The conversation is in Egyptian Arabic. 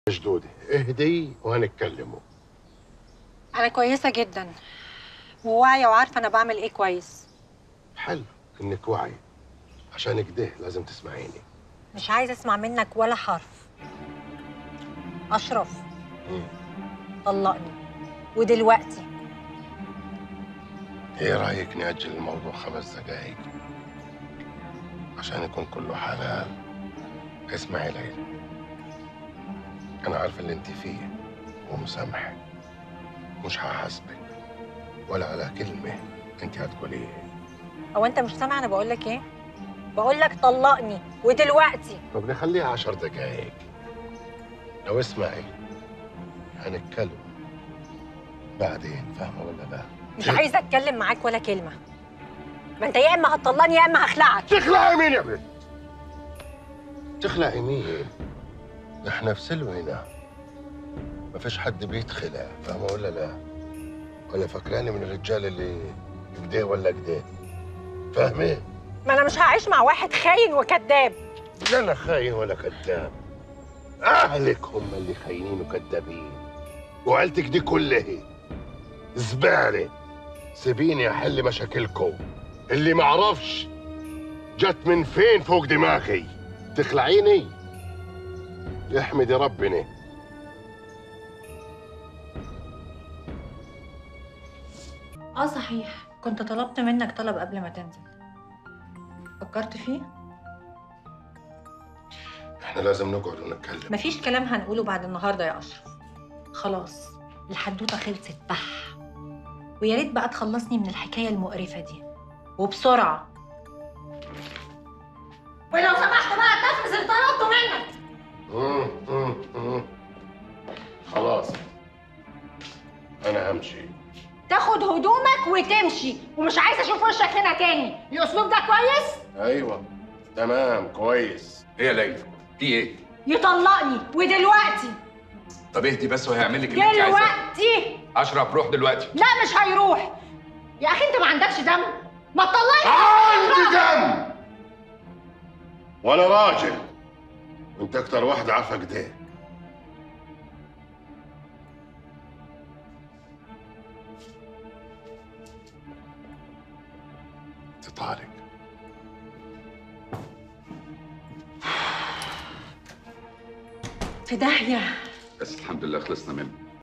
جدودي اهدي وهنتكلموا انا كويسه جدا وواعيه وعارفه انا بعمل ايه كويس حلو انك واعي عشان كده لازم تسمعيني مش عايزه اسمع منك ولا حرف اشرف مم. طلقني ودلوقتي ايه رايك نأجل الموضوع خمس دقايق عشان يكون كله حلال اسمعي ليلى انا عارف اللي انت فيه ومسامحك مش هحاسبك ولا على كلمه انت هتقوليها هو انت مش سامع انا بقول لك ايه بقول لك طلقني ودلوقتي طب نخليها عشر دقايق لو اسمعي هنتكلم بعدين فاهمه ولا لا مش عايزه اتكلم معاك ولا كلمه ما انت يا اما هتطلقني يا اما هخلعك تخلعي مين يا بنت؟ تخلعي مين؟ احنا في سلم هنا ما فيش حد بيتخلع فاهمة ولا لا؟ ولا فاكراني من الرجال اللي كده ولا كده فاهمة؟ ما انا مش هعيش مع واحد خاين وكذاب لا انا خاين ولا كذاب اهلك هم اللي خاينين وكذابين وعيلتك دي كلها زبالة سيبيني احل مشاكلكم اللي معرفش جت من فين فوق دماغي تخلعيني احمدي ربنا اه صحيح كنت طلبت منك طلب قبل ما تنزل فكرت فيه احنا لازم نقعد ونتكلم مفيش كلام هنقوله بعد النهارده يا اشرف خلاص الحدوته خلصت بح ويا ريت بقى تخلصني من الحكايه المقرفه دي وبسرعه ولو سمحت بقى تنفذ اللي طلبته منك مم، مم، مم. خلاص انا همشي تاخد هدومك وتمشي ومش عايزه اشوف وشك هنا تاني الاسلوب ده كويس ايوه تمام كويس ايه يا ليلى في ايه يطلقني ودلوقتي طب اهدي بس وهيعمل لك اللي انت عايزاه دلوقتي اشرف روح دلوقتي لا مش هيروح يا اخي انت ما عندكش دم ما تطلقني عندي دم وانا راجل وانت اكتر واحدة عارفة كده انت طارق في داهيه بس الحمد لله خلصنا منه